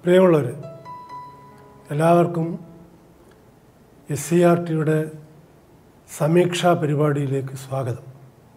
പ്രിയമുള്ളവർ എല്ലാവർക്കും S C R ടിയുടെ സമീക്ഷാ പരിപാടിയിലേക്ക് സ്വാഗതം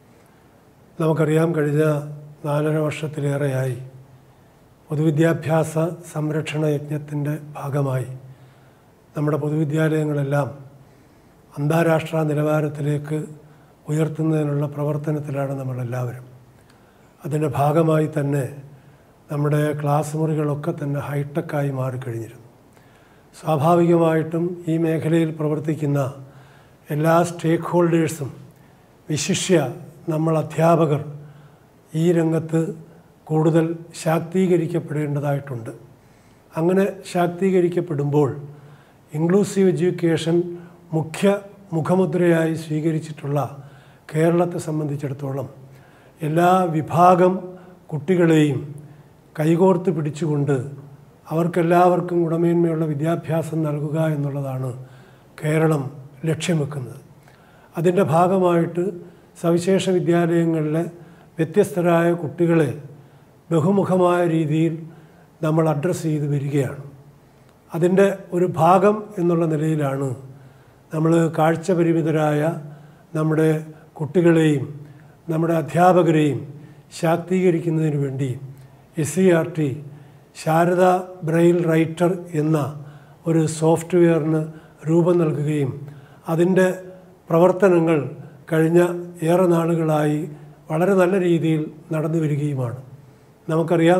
നമുക്കറിയാം കഴിഞ്ഞ നാലര വർഷത്തിലേറെയായി പൊതുവിദ്യാഭ്യാസ സംരക്ഷണ യജ്ഞത്തിൻ്റെ ഭാഗമായി നമ്മുടെ പൊതുവിദ്യാലയങ്ങളെല്ലാം അന്താരാഷ്ട്ര നിലവാരത്തിലേക്ക് ഉയർത്തുന്നതിനുള്ള പ്രവർത്തനത്തിലാണ് നമ്മളെല്ലാവരും അതിൻ്റെ ഭാഗമായി തന്നെ നമ്മുടെ ക്ലാസ് മുറികളൊക്കെ തന്നെ ഹൈടെക്കായി മാറിക്കഴിഞ്ഞിരുന്നു സ്വാഭാവികമായിട്ടും ഈ മേഖലയിൽ പ്രവർത്തിക്കുന്ന എല്ലാ സ്റ്റേക്ക് ഹോൾഡേഴ്സും വിശിഷ്യ നമ്മൾ അധ്യാപകർ ഈ രംഗത്ത് കൂടുതൽ ശാക്തീകരിക്കപ്പെടേണ്ടതായിട്ടുണ്ട് അങ്ങനെ ശാക്തീകരിക്കപ്പെടുമ്പോൾ ഇൻക്ലൂസീവ് എഡ്യൂക്കേഷൻ മുഖ്യ മുഖമുദ്രയായി സ്വീകരിച്ചിട്ടുള്ള കേരളത്തെ സംബന്ധിച്ചിടത്തോളം എല്ലാ വിഭാഗം കുട്ടികളെയും കൈകോർത്ത് പിടിച്ചുകൊണ്ട് അവർക്കെല്ലാവർക്കും ഗുണമേന്മയുള്ള വിദ്യാഭ്യാസം നൽകുക എന്നുള്ളതാണ് കേരളം ലക്ഷ്യം വെക്കുന്നത് അതിൻ്റെ ഭാഗമായിട്ട് സവിശേഷ വിദ്യാലയങ്ങളിലെ വ്യത്യസ്തരായ കുട്ടികളെ ബഹുമുഖമായ രീതിയിൽ നമ്മൾ അഡ്രസ്സ് ചെയ്ത് വരികയാണ് അതിൻ്റെ ഒരു ഭാഗം എന്നുള്ള നിലയിലാണ് നമ്മൾ കാഴ്ച പരിമിതരായ നമ്മുടെ കുട്ടികളെയും നമ്മുടെ അധ്യാപകരെയും ശാക്തീകരിക്കുന്നതിന് വേണ്ടി S C R T Sharada Braille writer എന്ന ഒരു സോഫ്റ്റ്വെയറിന് രൂപം നൽകുകയും അതിൻ്റെ പ്രവർത്തനങ്ങൾ കഴിഞ്ഞ ഏറെ നാളുകളായി വളരെ നല്ല രീതിയിൽ നടന്നു വരികയുമാണ് നമുക്കറിയാം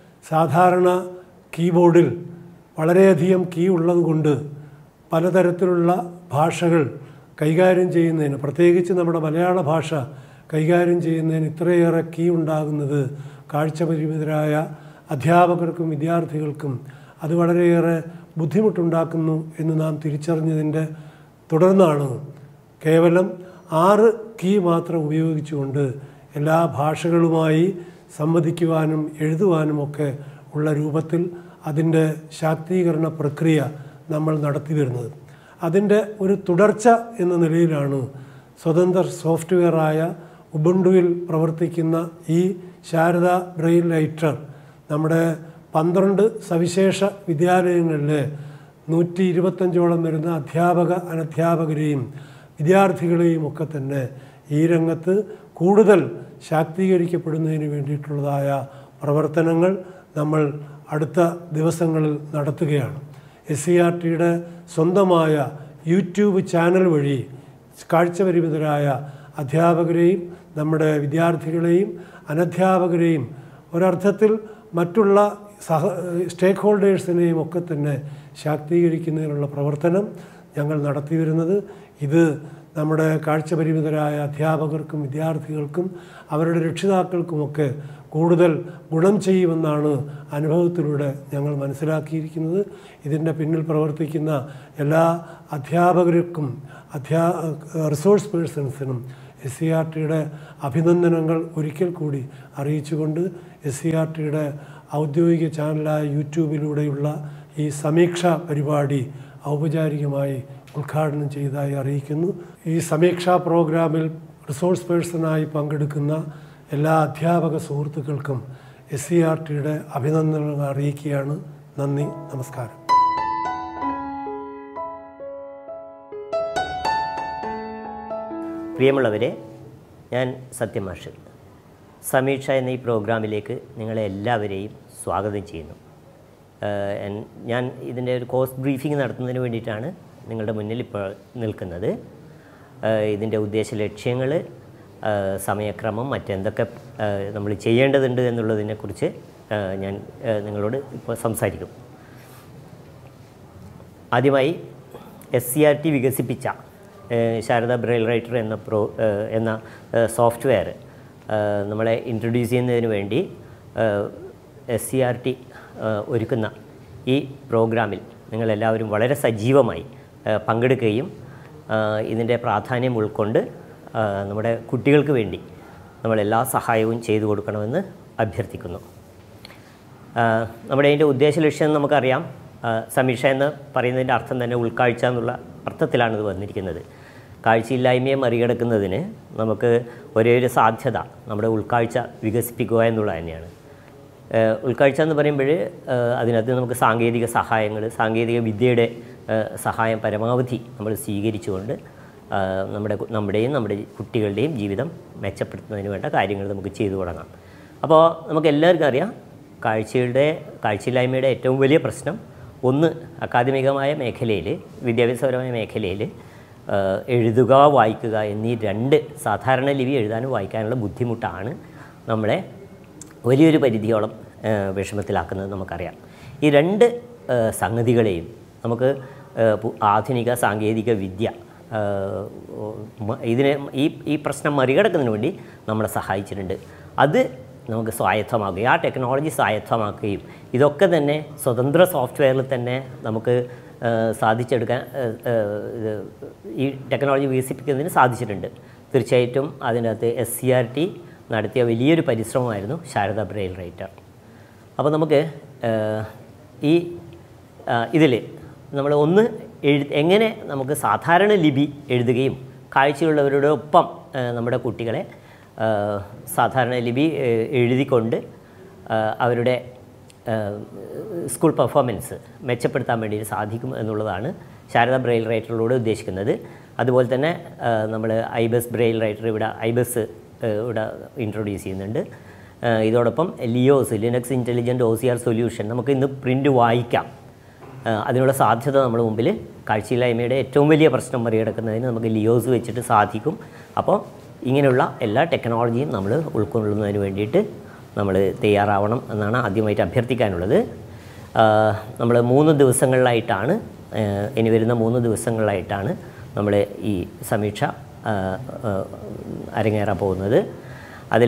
സാധാരണ കീബോർഡിൽ വളരെയധികം കീ ഉള്ളതുകൊണ്ട് പലതരത്തിലുള്ള ഭാഷകൾ കൈകാര്യം ചെയ്യുന്നതിന് പ്രത്യേകിച്ച് നമ്മുടെ മലയാള ഭാഷ കൈകാര്യം ചെയ്യുന്നതിന് ഇത്രയേറെ കീ ഉണ്ടാകുന്നത് കാഴ്ച പരിമിതരായ അധ്യാപകർക്കും വിദ്യാർത്ഥികൾക്കും അത് വളരെയേറെ ബുദ്ധിമുട്ടുണ്ടാക്കുന്നു എന്ന് നാം തിരിച്ചറിഞ്ഞതിൻ്റെ തുടർന്നാണ് കേവലം ആറ് കീ മാത്രം ഉപയോഗിച്ചുകൊണ്ട് എല്ലാ ഭാഷകളുമായി സംവദിക്കുവാനും എഴുതുവാനുമൊക്കെ ഉള്ള രൂപത്തിൽ അതിൻ്റെ ശാക്തീകരണ പ്രക്രിയ നമ്മൾ നടത്തി വരുന്നത് അതിൻ്റെ ഒരു തുടർച്ച എന്ന നിലയിലാണ് സ്വതന്ത്ര സോഫ്റ്റ്വെയറായ ഉബുണ്ടുവിൽ പ്രവർത്തിക്കുന്ന ഈ ശാരദ ബ്രെയിൽ ലൈറ്റർ നമ്മുടെ പന്ത്രണ്ട് സവിശേഷ വിദ്യാലയങ്ങളിലെ നൂറ്റി ഇരുപത്തഞ്ചോളം വരുന്ന അധ്യാപക അനധ്യാപകരെയും വിദ്യാർത്ഥികളെയും ഒക്കെ തന്നെ ഈ രംഗത്ത് കൂടുതൽ ശാക്തീകരിക്കപ്പെടുന്നതിന് വേണ്ടിയിട്ടുള്ളതായ പ്രവർത്തനങ്ങൾ നമ്മൾ അടുത്ത ദിവസങ്ങളിൽ നടത്തുകയാണ് എസ് സി ആർ ടിയുടെ സ്വന്തമായ യൂട്യൂബ് ചാനൽ വഴി കാഴ്ചപരിമിതരായ അധ്യാപകരെയും നമ്മുടെ വിദ്യാർത്ഥികളെയും അനധ്യാപകരെയും ഒരർത്ഥത്തിൽ മറ്റുള്ള സഹ സ്റ്റേക്ക് ഹോൾഡേഴ്സിനെയും ഒക്കെ തന്നെ ശാക്തീകരിക്കുന്നതിനുള്ള പ്രവർത്തനം ഞങ്ങൾ നടത്തി വരുന്നത് ഇത് നമ്മുടെ കാഴ്ചപരിമിതരായ അധ്യാപകർക്കും വിദ്യാർത്ഥികൾക്കും അവരുടെ രക്ഷിതാക്കൾക്കുമൊക്കെ കൂടുതൽ ഗുണം ചെയ്യുമെന്നാണ് അനുഭവത്തിലൂടെ ഞങ്ങൾ മനസ്സിലാക്കിയിരിക്കുന്നത് ഇതിൻ്റെ പിന്നിൽ പ്രവർത്തിക്കുന്ന എല്ലാ അധ്യാപകർക്കും അധ്യാ റിസോഴ്സ് പേഴ്സൺസിനും എസ് സി ആർ ടിയുടെ അഭിനന്ദനങ്ങൾ ഒരിക്കൽ കൂടി അറിയിച്ചുകൊണ്ട് എസ് സി ആർ ടിയുടെ ഔദ്യോഗിക ചാനലായ യൂട്യൂബിലൂടെയുള്ള ഈ സമീക്ഷാ പരിപാടി ഔപചാരികമായി ഉദ്ഘാടനം ചെയ്തതായി അറിയിക്കുന്നു ഈ സമീക്ഷാ പ്രോഗ്രാമിൽ റിസോഴ്സ് പേഴ്സണായി പങ്കെടുക്കുന്ന എല്ലാ അധ്യാപക സുഹൃത്തുക്കൾക്കും എസ് സി ആർ ടിയുടെ അഭിനന്ദനങ്ങൾ അറിയിക്കുകയാണ് നന്ദി നമസ്കാരം പ്രിയമുള്ളവരെ ഞാൻ സത്യമാഷ് സമീക്ഷ എന്ന ഈ പ്രോഗ്രാമിലേക്ക് നിങ്ങളെ എല്ലാവരെയും സ്വാഗതം ചെയ്യുന്നു ഏഹ് എൻ- ഞാൻ ഇതിൻ്റെ ഒരു കോഴ്സ് ബ്രീഫിംഗ് നടത്തുന്നതിന് വേണ്ടിയിട്ടാണ് നിങ്ങളുടെ മുന്നിൽ ഇപ്പോൾ നിൽക്കുന്നത് ഏഹ് ഇതിൻ്റെ ഉദ്ദേശ ലക്ഷ്യങ്ങൾ ഏഹ് സമയക്രമം മറ്റെന്തൊക്കെ ഏഹ് നമ്മൾ ചെയ്യേണ്ടതുണ്ട് എന്നുള്ളതിനെക്കുറിച്ച് ഏഹ് ഞാൻ ഏഹ് നിങ്ങളോട് ഇപ്പോൾ സംസാരിക്കും ആദ്യമായി എസ് സി ആർ ടി വികസിപ്പിച്ച ഏഹ് ശാരദ ബ്രെയിൽ റൈറ്റർ എന്ന പ്രോ ഏഹ് എന്ന ഏഹ് സോഫ്റ്റ്വെയർ ഏഹ് നമ്മളെ ഇൻട്രൊഡ്യൂസ് ചെയ്യുന്നതിന് വേണ്ടി എസ് സി ആർ ടി ഒരുക്കുന്ന ഈ പ്രോഗ്രാമിൽ നിങ്ങളെല്ലാവരും വളരെ സജീവമായി ഏഹ് പങ്കെടുക്കുകയും ഏഹ് ഇതിൻ്റെ പ്രാധാന്യം ഉൾക്കൊണ്ട് ഏഹ് നമ്മുടെ കുട്ടികൾക്ക് വേണ്ടി നമ്മളെല്ലാ സഹായവും ചെയ്തു കൊടുക്കണമെന്ന് അഭ്യർത്ഥിക്കുന്നു ആഹ് നമ്മുടെ അതിൻ്റെ ഉദ്ദേശ ലക്ഷ്യം നമുക്കറിയാം ആഹ് സമീക്ഷ എന്ന് പറയുന്നതിൻ്റെ അർത്ഥം തന്നെ ഉൾക്കാഴ്ച എന്നുള്ള അർത്ഥത്തിലാണ് ഇത് വന്നിരിക്കുന്നത് കാഴ്ചയില്ലായ്മയെ മറികടക്കുന്നതിന് നമുക്ക് ഒരേ ഒരു സാധ്യത നമ്മുടെ ഉൾക്കാഴ്ച വികസിപ്പിക്കുക എന്നുള്ളത് തന്നെയാണ് ഏഹ് ഉൾക്കാഴ്ച എന്ന് പറയുമ്പോൾ അതിനകത്ത് നമുക്ക് സാങ്കേതിക സഹായങ്ങൾ സാങ്കേതിക വിദ്യയുടെ ഏഹ് സഹായം പരമാവധി നമ്മൾ സ്വീകരിച്ചുകൊണ്ട് ഏഹ് നമ്മുടെ കു- നമ്മുടെയും നമ്മുടെ കുട്ടികളുടെയും ജീവിതം മെച്ചപ്പെടുത്തുന്നതിന് വേണ്ട കാര്യങ്ങൾ നമുക്ക് ചെയ്തു തുടങ്ങാം അപ്പോൾ നമുക്ക് എല്ലാവർക്കും അറിയാം കാഴ്ചയുടെ കാഴ്ചയില്ലായ്മയുടെ ഏറ്റവും വലിയ പ്രശ്നം ഒന്ന് അക്കാദമികമായ മേഖലയിൽ വിദ്യാഭ്യാസപരമായ മേഖലയിൽ ഏഹ് എഴുതുക വായിക്കുക എന്നീ രണ്ട് സാധാരണ ലിപി എഴുതാനും വായിക്കാനുള്ള ബുദ്ധിമുട്ടാണ് നമ്മളെ വലിയൊരു പരിധിയോളം ഏഹ് വിഷമത്തിലാക്കുന്നത് നമുക്കറിയാം ഈ രണ്ട് ഏഹ് സംഗതികളെയും നമുക്ക് ഏഹ് പു- ആധുനിക സാങ്കേതിക വിദ്യ ഏഹ് മ- ഇതിനെ ഈ ഈ പ്രശ്നം മറികടക്കുന്നതിന് വേണ്ടി നമ്മളെ സഹായിച്ചിട്ടുണ്ട് അത് നമുക്ക് സ്വായത്തമാക്കുകയും ആ ടെക്നോളജി സ്വായത്തമാക്കുകയും ഇതൊക്കെ തന്നെ സ്വതന്ത്ര സോഫ്റ്റ്വെയറിൽ തന്നെ നമുക്ക് ഏഹ് സാധിച്ചെടുക്കാൻ ഏഹ് ഏഹ് ഇത് ഈ ടെക്നോളജി വികസിപ്പിക്കുന്നതിന് സാധിച്ചിട്ടുണ്ട് തീർച്ചയായിട്ടും അതിനകത്ത് എസ് സി ആർ ടി നടത്തിയ വലിയൊരു പരിശ്രമമായിരുന്നു ശാരദ ബ്രെയിൽ റൈറ്റർ അപ്പോൾ നമുക്ക് ഏഹ്, ഈ ഇതിൽ നമ്മൾ ഒന്ന് എഴു എങ്ങനെ നമുക്ക് സാധാരണ ലിപി എഴുതുകയും കാഴ്ചയുള്ളവരുടെ ഒപ്പം ഏഹ്, നമ്മുടെ കുട്ടികളെ ഏഹ്, സാധാരണ ലിപി ഏഹ്, എഴുതിക്കൊണ്ട് ഏഹ്, അവരുടെ ഏഹ്, സ്കൂൾ പെർഫോമൻസ് മെച്ചപ്പെടുത്താൻ വേണ്ടി സാധിക്കും എന്നുള്ളതാണ് ശാരദ ബ്രെയിൽ റൈറ്ററിലൂടെ ഉദ്ദേശിക്കുന്നത് അതുപോലെ തന്നെ നമ്മൾ ഐബസ് ബ്രെയിൽ റൈറ്റർ ഇവിടെ ഐബസ് ഏഹ്, ഇവിടെ ഇൻട്രൊഡ്യൂസ് ചെയ്യുന്നുണ്ട് ഏഹ്, ഇതോടൊപ്പം LIOS Linux intelligent O C R solution നമുക്ക് ഇന്ന് പ്രിൻ്റ് വായിക്കാം ഏഹ്, അതിനുള്ള സാധ്യത നമ്മുടെ മുമ്പിൽ കാഴ്ചയില്ലായ്മയുടെ ഏറ്റവും വലിയ പ്രശ്നം മറികടക്കുന്നതിന് നമുക്ക് ലിയോസ് വെച്ചിട്ട് സാധിക്കും അപ്പോൾ ഇങ്ങനെയുള്ള എല്ലാ ടെക്നോളജിയും നമ്മൾ ഉൾക്കൊള്ളുന്നതിന് വേണ്ടിയിട്ട് നമ്മൾ തയ്യാറാവണം എന്നാണ് ആദ്യമായിട്ട് അഭ്യർത്ഥിക്കാനുള്ളത് നമ്മൾ മൂന്ന് ദിവസങ്ങളിലായിട്ടാണ് ഏഹ്, ഇനി വരുന്ന മൂന്ന് ദിവസങ്ങളിലായിട്ടാണ് നമ്മൾ ഈ സമീക്ഷ ഏഹ്, ഏഹ്, അരങ്ങേറാൻ പോകുന്നത് അതിൽ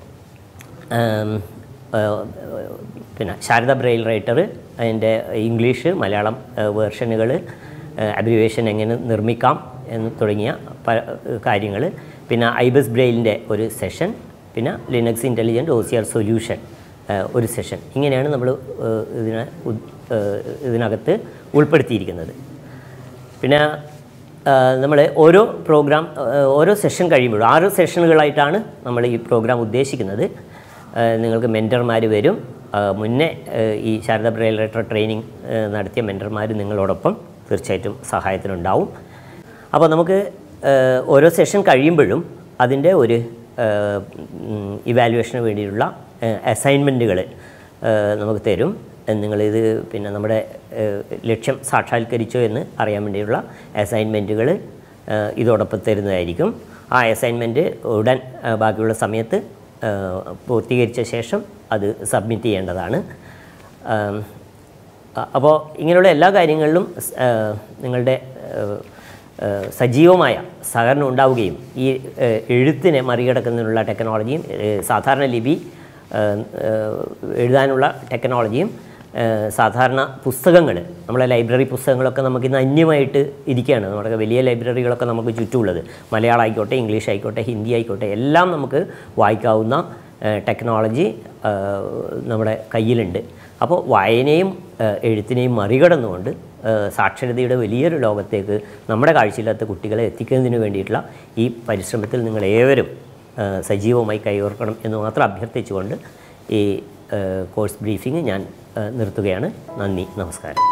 പിന്നെ ശാരദ ബ്രെയിൽ റൈറ്റർ അതിൻ്റെ ഇംഗ്ലീഷ് മലയാളം വേർഷനുകൾ അബ്രിവേഷൻ എങ്ങനെ നിർമ്മിക്കാം എന്ന് തുടങ്ങിയ പല കാര്യങ്ങൾ പിന്നെ ഐബസ് ബ്രെയിലിൻ്റെ ഒരു സെഷൻ പിന്നെ Linux intelligent O C R solution ഒരു സെഷൻ ഇങ്ങനെയാണ് നമ്മൾ ഇതിനെ ഉദ്- ഏഹ്, ഇതിനകത്ത് ഉൾപ്പെടുത്തിയിരിക്കുന്നത് പിന്നെ നമ്മൾ ഓരോ പ്രോഗ്രാം ഏഹ്, ഓരോ സെഷൻ കഴിയുമ്പോഴും ആറ് സെഷനുകളായിട്ടാണ് നമ്മൾ ഈ പ്രോഗ്രാം ഉദ്ദേശിക്കുന്നത് ഏഹ്, നിങ്ങൾക്ക് മെൻറ്റർമാർ വരും ഏഹ്, മുന്നേ ഏഹ്, ഈ ശാരദ ബ്രെയിൽ റൈറ്റർ ട്രെയിനിങ് ഏഹ്, നടത്തിയ മെൻറ്റർമാർ നിങ്ങളോടൊപ്പം തീർച്ചയായിട്ടും സഹായത്തിനുണ്ടാവും അപ്പോൾ നമുക്ക് ഏഹ്, ഓരോ സെഷൻ കഴിയുമ്പോഴും അതിൻ്റെ ഒരു ഇവാലുവേഷന് വേണ്ടിയിട്ടുള്ള അസൈൻമെൻറ്റുകൾ നമുക്ക് തരും നിങ്ങളിത് പിന്നെ നമ്മുടെ ഏഹ്, ലക്ഷ്യം സാക്ഷാത്കരിച്ചോ എന്ന് അറിയാൻ വേണ്ടിയുള്ള അസൈൻമെൻറ്റുകൾ ഇതോടൊപ്പം തരുന്നതായിരിക്കും ആ അസൈൻമെൻറ്റ് ഉടൻ ഏഹ്, ബാക്കിയുള്ള സമയത്ത് ഏഹ്, പൂർത്തീകരിച്ച ശേഷം അത് സബ്മിറ്റ് ചെയ്യേണ്ടതാണ് ആം, അ- അപ്പോൾ ഇങ്ങനെയുള്ള എല്ലാ കാര്യങ്ങളിലും സ്- ഏഹ് നിങ്ങളുടെ ഏഹ് ഏഹ് സജീവമായ സഹകരണം ഉണ്ടാവുകയും ഈ ഏഹ് എഴുത്തിനെ മറികടക്കുന്നതിനുള്ള ടെക്നോളജിയും ഏഹ് സാധാരണ ലിപി ഏഹ് ഏഹ് എഴുതാനുള്ള ടെക്നോളജിയും ഏഹ് സാധാരണ പുസ്തകങ്ങൾ നമ്മളെ ലൈബ്രറി പുസ്തകങ്ങളൊക്കെ നമുക്കിന്ന് അന്യമായിട്ട് ഇരിക്കുകയാണ് നമ്മുടെ വലിയ ലൈബ്രറികളൊക്കെ നമുക്ക് ചുറ്റുമുള്ളത് മലയാളം ആയിക്കോട്ടെ ഇംഗ്ലീഷ് ആയിക്കോട്ടെ ഹിന്ദി ആയിക്കോട്ടെ എല്ലാം നമുക്ക് വായിക്കാവുന്ന ഏഹ് ടെക്നോളജി ഏഹ് നമ്മുടെ കയ്യിലുണ്ട് അപ്പോൾ വായനയും ഏഹ് എഴുത്തിനെയും മറികടന്നുകൊണ്ട് ഏഹ് സാക്ഷരതയുടെ വലിയൊരു ലോകത്തേക്ക് നമ്മുടെ കാഴ്ചയില്ലാത്ത കുട്ടികളെ എത്തിക്കുന്നതിന് വേണ്ടിയിട്ടുള്ള ഈ പരിശ്രമത്തിൽ നിങ്ങൾ ഏവരും ഏഹ് സജീവമായി കൈകോർക്കണം എന്ന് മാത്രം അഭ്യർത്ഥിച്ചുകൊണ്ട് ഈ ഏഹ് കോഴ്സ് ബ്രീഫിംഗ് ഞാൻ ഏഹ് നിർത്തുകയാണ് നന്ദി നമസ്കാരം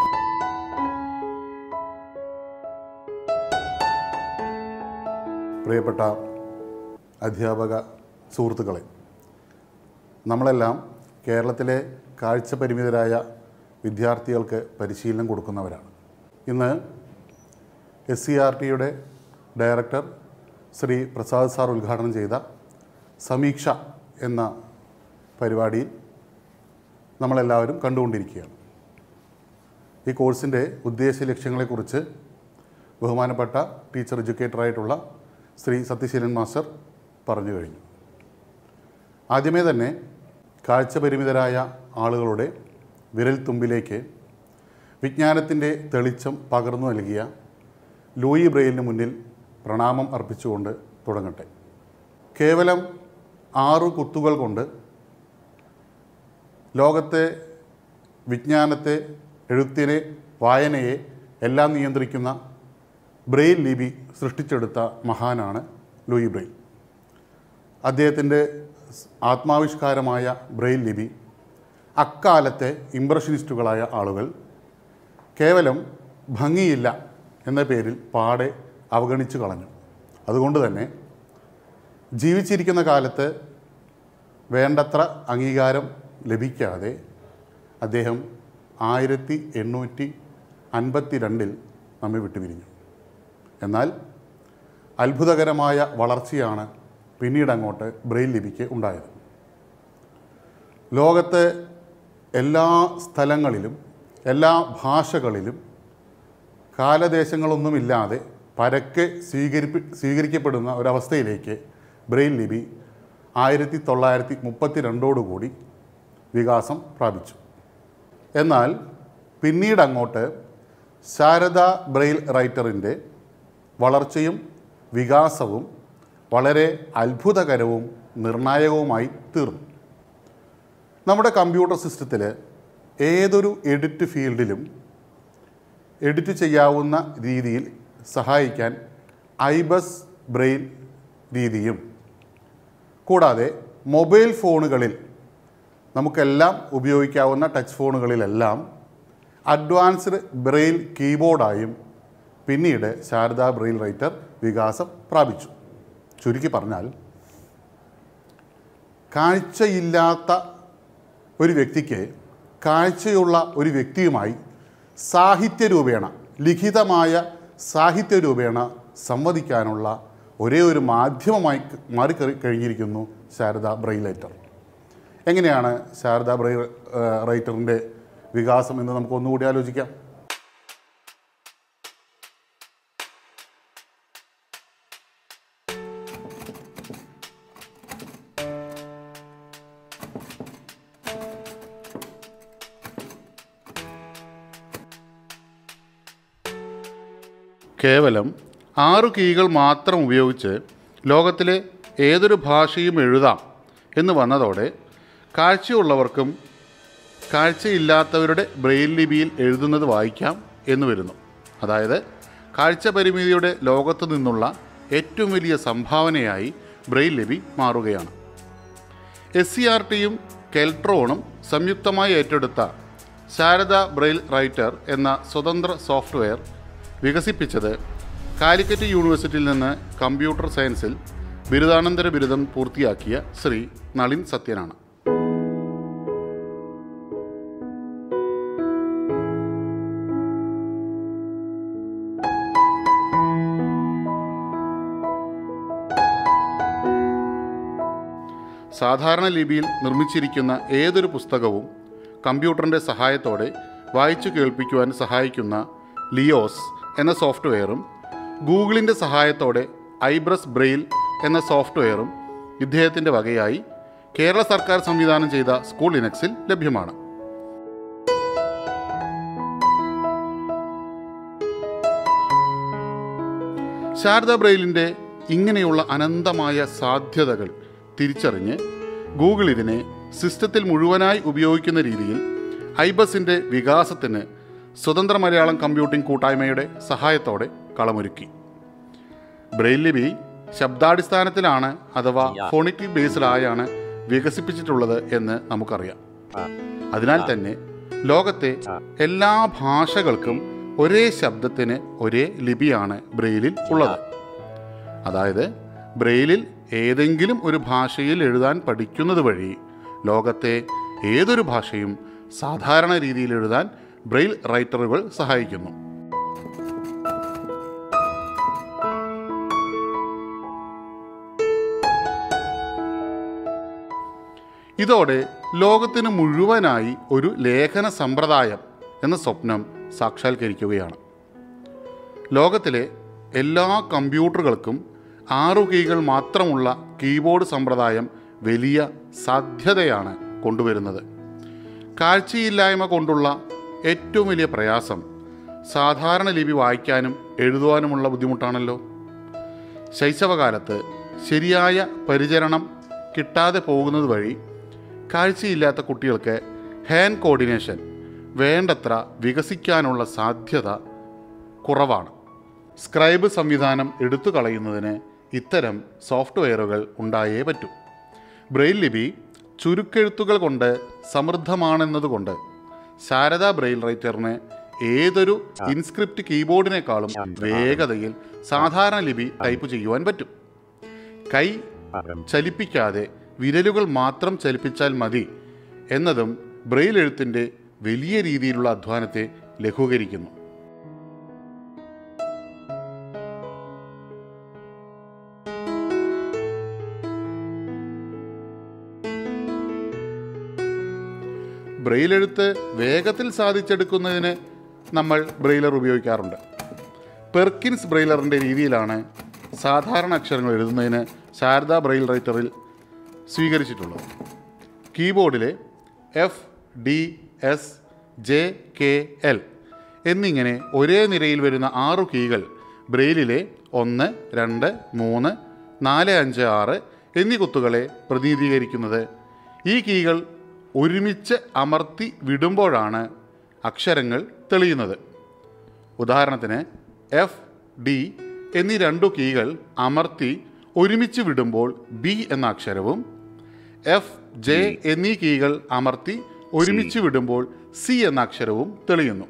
പ്രിയപ്പെട്ട അധ്യാപക സുഹൃത്തുക്കളെ നമ്മളെല്ലാം കേരളത്തിലെ കാഴ്ച പരിമിതരായ വിദ്യാർത്ഥികൾക്ക് പരിശീലനം കൊടുക്കുന്നവരാണ് ഇന്ന് എസ് സി ആർ ടിയുടെ ഡയറക്ടർ ശ്രീ പ്രസാദ് സാർ ഉദ്ഘാടനം ചെയ്ത സമീക്ഷ എന്ന പരിപാടിയിൽ നമ്മളെല്ലാവരും കണ്ടുകൊണ്ടിരിക്കുകയാണ് ഈ കോഴ്സിൻ്റെ ഉദ്ദേശ ലക്ഷ്യങ്ങളെക്കുറിച്ച് ബഹുമാനപ്പെട്ട ടീച്ചർ എഡ്യൂക്കേറ്ററായിട്ടുള്ള ശ്രീ സത്യശീലൻ മാസ്റ്റർ പറഞ്ഞു കഴിഞ്ഞു ആദ്യമേ തന്നെ കാഴ്ച പരിമിതരായ ആളുകളുടെ വിരൽത്തുമ്പിലേക്ക് വിജ്ഞാനത്തിൻ്റെ തെളിച്ചം പകർന്നു നൽകിയ ലൂയി ബ്രെയിലിന് മുന്നിൽ പ്രണാമം അർപ്പിച്ചുകൊണ്ട് തുടങ്ങട്ടെ കേവലം ആറു കുത്തുകൾ കൊണ്ട് ലോകത്തെ വിജ്ഞാനത്തെ എഴുത്തിനെ വായനയെ എല്ലാം നിയന്ത്രിക്കുന്ന ബ്രെയിൽ ലിപി സൃഷ്ടിച്ചെടുത്ത മഹാനാണ് ലൂയി ബ്രെയിൽ അദ്ദേഹത്തിൻ്റെ ആത്മാവിഷ്കാരമായ ബ്രെയിൽ ലിപി അക്കാലത്തെ ഇംപ്രഷനിസ്റ്റുകളായ ആളുകൾ കേവലം ഭംഗിയില്ല എന്ന പേരിൽ പാടെ അവഗണിച്ചു കളഞ്ഞു അതുകൊണ്ട് തന്നെ ജീവിച്ചിരിക്കുന്ന കാലത്ത് വേണ്ടത്ര അംഗീകാരം ലഭിക്കാതെ അദ്ദേഹം ആയിരത്തി എണ്ണൂറ്റി അൻപത്തി രണ്ടിൽ നമ്മെ വിട്ടുപിരിഞ്ഞു എന്നാൽ അത്ഭുതകരമായ വളർച്ചയാണ് പിന്നീട് അങ്ങോട്ട് ബ്രെയിൽ ലിപിക്ക് ഉണ്ടായത് ലോകത്തെ എല്ലാ സ്ഥലങ്ങളിലും എല്ലാ ഭാഷകളിലും കാലദേശങ്ങളൊന്നുമില്ലാതെ പരക്കെ സ്വീകരിപ്പി സ്വീകരിക്കപ്പെടുന്ന ഒരവസ്ഥയിലേക്ക് ബ്രെയിൽ ലിപി ആയിരത്തി തൊള്ളായിരത്തി മുപ്പത്തി രണ്ടോടുകൂടി വികാസം പ്രാപിച്ചു എന്നാൽ പിന്നീട് അങ്ങോട്ട് ശാരദ ബ്രെയിൽ റൈറ്ററിൻ്റെ വളർച്ചയും വികാസവും വളരെ അത്ഭുതകരവും നിർണായകവുമായി തീർന്നു നമ്മുടെ കമ്പ്യൂട്ടർ സിസ്റ്റത്തിൽ ഏതൊരു എഡിറ്റ് ഫീൽഡിലും എഡിറ്റ് ചെയ്യാവുന്ന രീതിയിൽ സഹായിക്കാൻ ഐബസ് ബ്രെയിൽ രീതിയും കൂടാതെ മൊബൈൽ ഫോണുകളിൽ നമുക്കെല്ലാം ഉപയോഗിക്കാവുന്ന ടച്ച് ഫോണുകളിലെല്ലാം അഡ്വാൻസ്ഡ് ബ്രെയിൽ കീബോർഡായും പിന്നീട് ശാരദ ബ്രെയിൽ റൈറ്റർ വികാസം പ്രാപിച്ചു ചുരുക്കി പറഞ്ഞാൽ കാഴ്ചയില്ലാത്ത ഒരു വ്യക്തിക്ക് കാഴ്ചയുള്ള ഒരു വ്യക്തിയുമായി സാഹിത്യരൂപേണ ലിഖിതമായ സാഹിത്യരൂപേണ സംവദിക്കാനുള്ള ഒരേ ഒരു മാധ്യമമായി മാറി കഴിഞ്ഞിരിക്കുന്നു ശാരദ ബ്രെയിലൈറ്റർ എങ്ങനെയാണ് ശാരദ ബ്രൈ റൈറ്ററിൻ്റെ വികാസം എന്ന് നമുക്ക് ഒന്നുകൂടി ആലോചിക്കാം കേവലം ആറു കീകൾ മാത്രം ഉപയോഗിച്ച് ലോകത്തിലെ ഏതൊരു ഭാഷയും എഴുതാം എന്ന് വന്നതോടെ കാഴ്ചയുള്ളവർക്കും കാഴ്ചയില്ലാത്തവരുടെ ബ്രെയിൽ ലിപിയിൽ എഴുതുന്നത് വായിക്കാം എന്ന് വരുന്നു അതായത് കാഴ്ച പരിമിതിയുടെ ലോകത്തു നിന്നുള്ള ഏറ്റവും വലിയ സംഭാവനയായി ബ്രെയിൽ ലിപി മാറുകയാണ് എസ് സി ആർ ടിയും കെൽട്രോണും സംയുക്തമായി ഏറ്റെടുത്ത ശാരദ ബ്രെയിൽ റൈറ്റർ എന്ന സ്വതന്ത്ര സോഫ്റ്റ്വെയർ വികസിപ്പിച്ചത് കാലിക്കറ്റ് യൂണിവേഴ്സിറ്റിയിൽ നിന്ന് കമ്പ്യൂട്ടർ സയൻസിൽ ബിരുദാനന്തര ബിരുദം പൂർത്തിയാക്കിയ ശ്രീ നളിൻ സത്യനാണ് സാധാരണ ലിപിയിൽ നിർമ്മിച്ചിരിക്കുന്ന ഏതൊരു പുസ്തകവും കമ്പ്യൂട്ടറിൻ്റെ സഹായത്തോടെ വായിച്ചു കേൾപ്പിക്കുവാൻ സഹായിക്കുന്ന ലിയോസ് എന്ന സോഫ്റ്റ്വെയറും ഗൂഗിളിൻ്റെ സഹായത്തോടെ ഐബ്രസ് ബ്രെയിൽ എന്ന സോഫ്റ്റ്വെയറും ഇദ്ദേഹത്തിൻ്റെ വകയായി കേരള സർക്കാർ സംവിധാനം ചെയ്ത സ്കൂൾ ലിനക്സിൽ ലഭ്യമാണ് ശാരദ ബ്രെയിലിൻ്റെ ഇങ്ങനെയുള്ള അനന്തമായ സാധ്യതകൾ തിരിച്ചറിഞ്ഞ് ഗൂഗിൾ ഇതിനെ സിസ്റ്റത്തിൽ മുഴുവനായി ഉപയോഗിക്കുന്ന രീതിയിൽ ഐബസിൻ്റെ വികാസത്തിന് സ്വതന്ത്ര മലയാളം കമ്പ്യൂട്ടിംഗ് കൂട്ടായ്മയുടെ സഹായത്തോടെ കളമൊരുക്കി ബ്രെയിൽ ലിപി ശബ്ദാടിസ്ഥാനത്തിലാണ് അഥവാ ഫോണിറ്റിക് ബേസ്ഡായാണ് വികസിപ്പിച്ചിട്ടുള്ളത് എന്ന് നമുക്കറിയാം അതിനാൽ തന്നെ ലോകത്തെ എല്ലാ ഭാഷകൾക്കും ഒരേ ശബ്ദത്തിന് ഒരേ ലിപിയാണ് ബ്രെയിലിൽ ഉള്ളത് അതായത് ബ്രെയിലിൽ ഏതെങ്കിലും ഒരു ഭാഷയിൽ എഴുതാൻ പഠിക്കുന്നത് വഴി ലോകത്തെ ഏതൊരു ഭാഷയും സാധാരണ രീതിയിൽ എഴുതാൻ ബ്രെയിൽ റൈറ്ററുകൾ സഹായിക്കുന്നു ഇതോടെ ലോകത്തിന് മുഴുവനായി ഒരു ലേഖന സമ്പ്രദായം എന്ന സ്വപ്നം സാക്ഷാത്കരിക്കുകയാണ് ലോകത്തിലെ എല്ലാ കമ്പ്യൂട്ടറുകൾക്കും ആറു കീകൾ മാത്രമുള്ള കീബോർഡ് സമ്പ്രദായം വലിയ സാധ്യതയാണ് കൊണ്ടുവരുന്നത് കാഴ്ചയില്ലായ്മ കൊണ്ടുള്ള ഏറ്റവും വലിയ പ്രയാസം സാധാരണ ലിപി വായിക്കാനും എഴുതുവാനുമുള്ള ബുദ്ധിമുട്ടാണല്ലോ ശൈശവകാലത്ത് ശരിയായ പരിചരണം കിട്ടാതെ പോകുന്നത് വഴി കാഴ്ചയില്ലാത്ത കുട്ടികൾക്ക് ഹാൻഡ് കോർഡിനേഷൻ വേണ്ടത്ര വികസിക്കാനുള്ള സാധ്യത കുറവാണ് സ്ക്രൈബ് സംവിധാനം എടുത്തു കളയുന്നതിന് ഇത്തരം സോഫ്റ്റ്വെയറുകൾ ഉണ്ടായേ പറ്റൂ ബ്രെയിൽ ലിപി ചുരുക്കെഴുത്തുകൾ കൊണ്ട് സമൃദ്ധമാണെന്നതുകൊണ്ട് ശാരദ ബ്രെയിൽ റൈറ്ററിന് ഏതൊരു ഇൻസ്ക്രിപ്റ്റ് കീബോർഡിനേക്കാളും വേഗതയിൽ സാധാരണ ലിപി ടൈപ്പ് ചെയ്യുവാൻ പറ്റും കൈ ചലിപ്പിക്കാതെ വിരലുകൾ മാത്രം ചലിപ്പിച്ചാൽ മതി എന്നതും ബ്രെയിൽ എഴുത്തിൻ്റെ വലിയ രീതിയിലുള്ള അധ്വാനത്തെ ലഘൂകരിക്കുന്നു ബ്രെയിൽ എഴുത്ത് വേഗത്തിൽ സാധിച്ചെടുക്കുന്നതിന് നമ്മൾ ബ്രെയിലർ ഉപയോഗിക്കാറുണ്ട് പെർക്കിൻസ് ബ്രെയിലറിൻ്റെ രീതിയിലാണ് സാധാരണ അക്ഷരങ്ങൾ എഴുതുന്നതിന് ശാരദ ബ്രെയിൽ റൈറ്ററിൽ സ്വീകരിച്ചിട്ടുള്ളത് കീബോർഡിലെ F D S J K L എന്നിങ്ങനെ ഒരേ നിരയിൽ വരുന്ന ആറു കീകൾ ബ്രെയിലിലെ ഒന്ന് രണ്ട് മൂന്ന് നാല് അഞ്ച് ആറ് എന്നീ കുത്തുകളെ പ്രതിനിധീകരിക്കുന്നത് ഈ കീകൾ ഒരുമിച്ച് അമർത്തി വിടുമ്പോഴാണ് അക്ഷരങ്ങൾ തെളിയുന്നത് ഉദാഹരണത്തിന് എഫ് ഡി എന്നീ രണ്ടു കീകൾ അമർത്തി ഒരുമിച്ച് വിടുമ്പോൾ ബി എന്ന അക്ഷരവും എഫ് ജെ എന്നീ കീകൾ അമർത്തി ഒരുമിച്ച് വിടുമ്പോൾ സി എന്ന അക്ഷരവും തെളിയുന്നു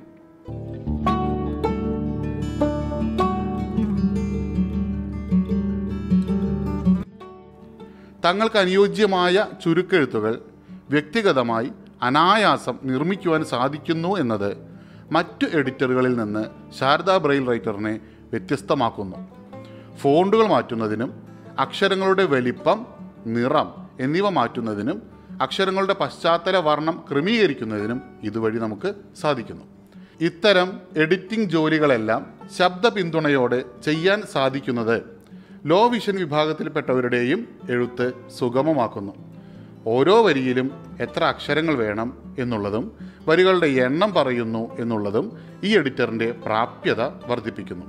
തങ്ങൾക്ക് അനുയോജ്യമായ ചുരുക്കെഴുത്തുകൾ വ്യക്തിഗതമായി അനായാസം നിർമ്മിക്കുവാൻ സാധിക്കുന്നു എന്നത് മറ്റു എഡിറ്ററുകളിൽ നിന്ന് ശാരദാ ബ്രെയിൽ റൈറ്ററിനെ വ്യത്യസ്തമാക്കുന്നു ഫോണ്ടുകൾ മാറ്റുന്നതിനും അക്ഷരങ്ങളുടെ വലിപ്പം നിറം എന്നിവ മാറ്റുന്നതിനും അക്ഷരങ്ങളുടെ പശ്ചാത്തല വർണ്ണം ക്രമീകരിക്കുന്നതിനും ഇതുവഴി നമുക്ക് സാധിക്കുന്നു ഇത്തരം എഡിറ്റിംഗ് ജോലികളെല്ലാം ശബ്ദ പിന്തുണയോടെ ചെയ്യാൻ സാധിക്കുന്നത് ലോ വിഷൻ വിഭാഗത്തിൽപ്പെട്ടവരുടെയും എഴുത്ത് സുഗമമാക്കുന്നു ഓരോ വരിയിലും എത്ര അക്ഷരങ്ങൾ വേണം എന്നുള്ളതും വരികളുടെ എണ്ണം പറയുന്നു എന്നുള്ളതും ഈ എഡിറ്ററിൻ്റെ പ്രാപ്യത വർദ്ധിപ്പിക്കുന്നു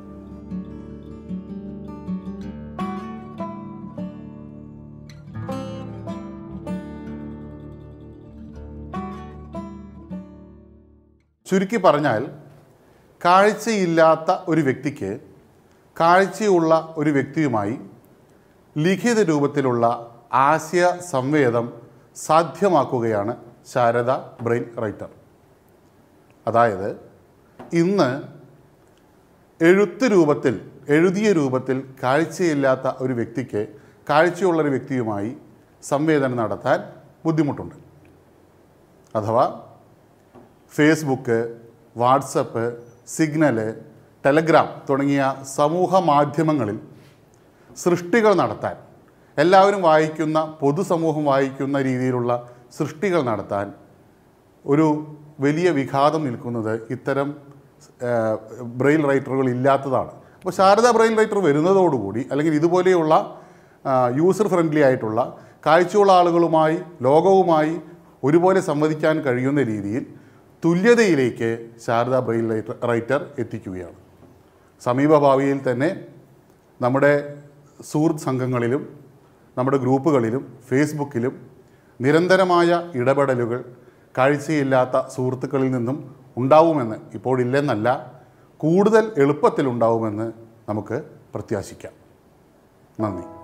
ചുരുക്കി പറഞ്ഞാൽ കാഴ്ചയില്ലാത്ത ഒരു വ്യക്തിക്ക് കാഴ്ചയുള്ള ഒരു വ്യക്തിയുമായി ലിഖിത രൂപത്തിലുള്ള ആശയ സംവേദം സാധ്യമാക്കുകയാണ് ശാരദ ബ്രെയിൽ റൈറ്റർ അതായത് ഇന്ന് എഴുത്ത് രൂപത്തിൽ എഴുതിയ രൂപത്തിൽ കാഴ്ചയില്ലാത്ത ഒരു വ്യക്തിക്ക് കാഴ്ചയുള്ള ഒരു വ്യക്തിയുമായി സംവേദനം നടത്താൻ ബുദ്ധിമുട്ടുണ്ട് അഥവാ ഫേസ്ബുക്ക് വാട്സപ്പ് സിഗ്നല് ടെലഗ്രാം തുടങ്ങിയ സമൂഹ മാധ്യമങ്ങളിൽ സൃഷ്ടികൾ നടത്താൻ എല്ലാവരും വായിക്കുന്ന പൊതുസമൂഹം വായിക്കുന്ന രീതിയിലുള്ള സൃഷ്ടികൾ നടത്താൻ ഒരു വലിയ വിഘാതം നിൽക്കുന്നത് ഇത്തരം ആ, ബ്രെയിൽ റൈറ്ററുകൾ ഇല്ലാത്തതാണ് അപ്പോൾ ശാരദ ബ്രെയിൽ റൈറ്റർ വരുന്നതോടുകൂടി അല്ലെങ്കിൽ ഇതുപോലെയുള്ള ആ, യൂസർ ഫ്രണ്ട്ലി ആയിട്ടുള്ള കാഴ്ചയുള്ള ആളുകളുമായി ലോകവുമായി ഒരുപോലെ സംവദിക്കാൻ കഴിയുന്ന രീതിയിൽ തുല്യതയിലേക്ക് ശാരദ ബ്രെയിൽ റൈറ്റർ റൈറ്റർ എത്തിക്കുകയാണ് സമീപ ഭാവിയിൽ തന്നെ നമ്മുടെ സുഹൃത്ത് സംഘങ്ങളിലും നമ്മുടെ ഗ്രൂപ്പുകളിലും ഫേസ്ബുക്കിലും നിരന്തരമായ ഇടപെടലുകൾ കാഴ്ചയില്ലാത്ത സുഹൃത്തുക്കളിൽ നിന്നും ഉണ്ടാവുമെന്ന് ഇപ്പോഴില്ലെന്നല്ല കൂടുതൽ എളുപ്പത്തിൽ ഉണ്ടാവുമെന്ന് നമുക്ക് പ്രത്യാശിക്കാം നന്ദി